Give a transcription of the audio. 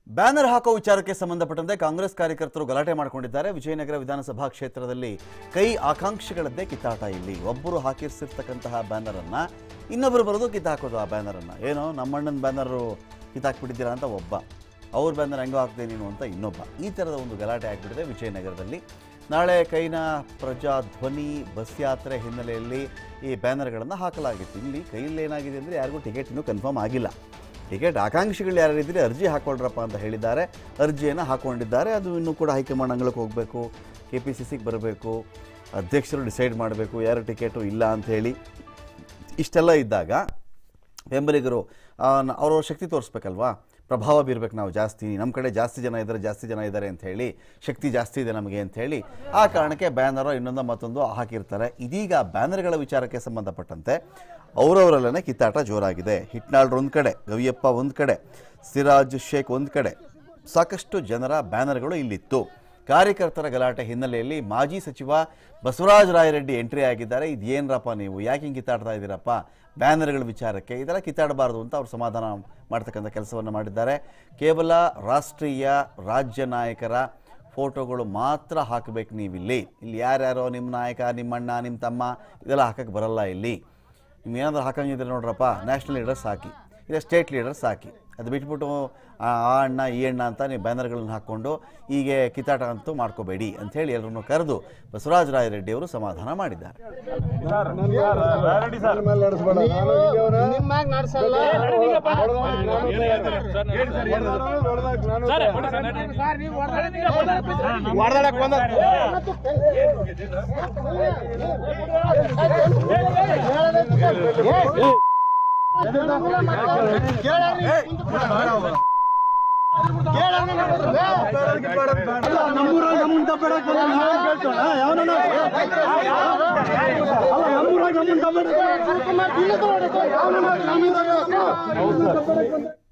banner ಹಾಕೋ ವಿಚಾರಕ್ಕೆ ಸಂಬಂಧಪಟ್ಟಂತೆ ಕಾಂಗ್ರೆಸ್ ಕಾರ್ಯಕರ್ತರು ಗಲಾಟೆ ಮಾಡಿಕೊಂಡಿದ್ದಾರೆ ವಿಜಯನಗರ ವಿಧಾನಸಭಾ ಕ್ಷೇತ್ರದಲ್ಲಿ ಕೈ ಆಕಾಂಕ್ಷಿಗಳದ್ದೇ ಕಿತ್ತಾಟ ಇಲ್ಲಿ ಒಬ್ಬರು ಹಾಕಿಸಿರ್ತಕ್ಕಂತಹ ಬ್ಯಾನರ್ ಅನ್ನ ಇನ್ನೊಬ್ಬರು ಬರೋದು ಕಿತ್ತಾಕೋದು ಆ ಬ್ಯಾನರ್ ಅನ್ನ ಏನೋ ನಮ್ಮಣ್ಣನ ಬ್ಯಾನರು ಕಿತ್ತಾಕ್ಬಿಟ್ಟಿದ್ದೀರಾ ಅಂತ ಒಬ್ಬ ಅವ್ರ ಬ್ಯಾನರ್ ಹೆಂಗೋ ಹಾಕ್ದೆ ನೀನು ಅಂತ ಇನ್ನೊಬ್ಬ ಈ ಥರದ ಒಂದು ಗಲಾಟೆ ಆಗಿಬಿಟ್ಟಿದೆ ವಿಜಯನಗರದಲ್ಲಿ ನಾಳೆ ಕೈನ ಪ್ರಜಾಧ್ವನಿ ಬಸ್ ಯಾತ್ರೆ ಹಿನ್ನೆಲೆಯಲ್ಲಿ ಈ ಬ್ಯಾನರ್ಗಳನ್ನು ಹಾಕಲಾಗಿತ್ತು ಇಲ್ಲಿ ಕೈಯಲ್ಲಿ ಏನಾಗಿದೆ ಅಂದರೆ ಯಾರಿಗೂ ಟಿಕೆಟ್ ಇನ್ನೂ ಕನ್ಫರ್ಮ್ ಆಗಿಲ್ಲ ಟಿಕೆಟ್ ಆಕಾಂಕ್ಷಿಗಳು ಯಾರು ಇದ್ದರೆ ಅರ್ಜಿ ಹಾಕ್ಕೊಳ್ರಪ್ಪ ಅಂತ ಹೇಳಿದ್ದಾರೆ ಅರ್ಜಿಯನ್ನು ಹಾಕ್ಕೊಂಡಿದ್ದಾರೆ ಅದು ಇನ್ನೂ ಕೂಡ ಹೈಕಮಾಂಡ್ ಅಂಗಳಕ್ಕೆ ಹೋಗಬೇಕು ಕೆ ಪಿ ಸಿ ಸಿಗೆ ಬರಬೇಕು ಅಧ್ಯಕ್ಷರು ಡಿಸೈಡ್ ಮಾಡಬೇಕು ಯಾರು ಟಿಕೆಟು ಇಲ್ಲ ಅಂತ ಹೇಳಿ ಇಷ್ಟೆಲ್ಲ ಇದ್ದಾಗ ಬೆಂಬಲಿಗರು ಅವರು ಶಕ್ತಿ ತೋರಿಸ್ಬೇಕಲ್ವಾ ಪ್ರಭಾವ ಬೀರ್ಬೇಕು ನಾವು ಜಾಸ್ತಿ ನಮ್ಮ ಕಡೆ ಜಾಸ್ತಿ ಜನ ಇದ್ದಾರೆ ಜಾಸ್ತಿ ಜನ ಇದ್ದಾರೆ ಅಂತ ಹೇಳಿ ಶಕ್ತಿ ಜಾಸ್ತಿ ಇದೆ ನಮಗೆ ಅಂತ ಹೇಳಿ ಆ ಕಾರಣಕ್ಕೆ ಬ್ಯಾನರೋ ಇನ್ನೊಂದು ಮತ್ತೊಂದು ಹಾಕಿರ್ತಾರೆ ಇದೀಗ ಬ್ಯಾನರ್ಗಳ ವಿಚಾರಕ್ಕೆ ಸಂಬಂಧಪಟ್ಟಂತೆ ಅವರವರಲ್ಲೇ ಕಿತ್ತಾಟ ಜೋರಾಗಿದೆ ಹಿಟ್ನಾಳ್ರು ಒಂದು ಕಡೆ ಗವಿಯಪ್ಪ ಒಂದು ಕಡೆ ಸಿರಾಜ್ ಶೇಖ್ ಒಂದು ಕಡೆ ಸಾಕಷ್ಟು ಜನರ ಬ್ಯಾನರ್ಗಳು ಇಲ್ಲಿತ್ತು ಕಾರ್ಯಕರ್ತರ ಗಲಾಟೆ ಹಿನ್ನೆಲೆಯಲ್ಲಿ ಮಾಜಿ ಸಚಿವ ಬಸವರಾಜ ರಾಯರೆಡ್ಡಿ ಎಂಟ್ರಿ ಆಗಿದ್ದಾರೆ ಇದೇನರಪ್ಪ ನೀವು ಯಾಕೆ ಹಿಂಗೆ ಕಿತ್ತಾಡ್ತಾ ಇದ್ದೀರಪ್ಪ ಬ್ಯಾನರ್ಗಳ ವಿಚಾರಕ್ಕೆ ಇದೆಲ್ಲ ಕಿತ್ತಾಡಬಾರ್ದು ಅಂತ ಅವರು ಸಮಾಧಾನ ಮಾಡ್ತಕ್ಕಂಥ ಕೆಲಸವನ್ನು ಮಾಡಿದ್ದಾರೆ ಕೇವಲ ರಾಷ್ಟ್ರೀಯ ರಾಜ್ಯ ನಾಯಕರ ಫೋಟೋಗಳು ಮಾತ್ರ ಹಾಕಬೇಕು ನೀವಿಲ್ಲಿ ಇಲ್ಲಿ ಯಾರ್ಯಾರೋ ನಿಮ್ಮ ನಾಯಕ ನಿಮ್ಮ ಅಣ್ಣ ನಿಮ್ಮ ತಮ್ಮ ಇದೆಲ್ಲ ಹಾಕಕ್ಕೆ ಬರಲ್ಲ ಇಲ್ಲಿ ನೀವು ಏನಾದರೂ ಹಾಕಂಗಿದ್ರೆ ನೋಡ್ರಪ್ಪ ನ್ಯಾಷನಲ್ ಲೀಡರ್ಸ್ ಹಾಕಿ ಇಲ್ಲ ಸ್ಟೇಟ್ ಲೀಡರ್ಸ್ ಹಾಕಿ ಅದು ಬಿಟ್ಬಿಟ್ಟು ಆ ಆ ಅಣ್ಣ ಈ ಅಣ್ಣ ಅಂತ ನೀವು ಬ್ಯಾನರ್ಗಳನ್ನ ಹಾಕ್ಕೊಂಡು ಹೀಗೆ ಕಿತ್ತಾಟ ಅಂತೂ ಮಾಡ್ಕೋಬೇಡಿ ಅಂಥೇಳಿ ಎಲ್ಲರನ್ನು ಕರೆದು ಬಸವರಾಜ ರಾಯರೆಡ್ಡಿ ಅವರು ಸಮಾಧಾನ ಮಾಡಿದ್ದಾರೆ ನಿಮ್ಮಾಗ್ ನಡ್ಸಲ್ಲ ನಮ್ಮೂರಾಗ ನಮ್ಮನ್ನ ತಪ್ಪಿಡ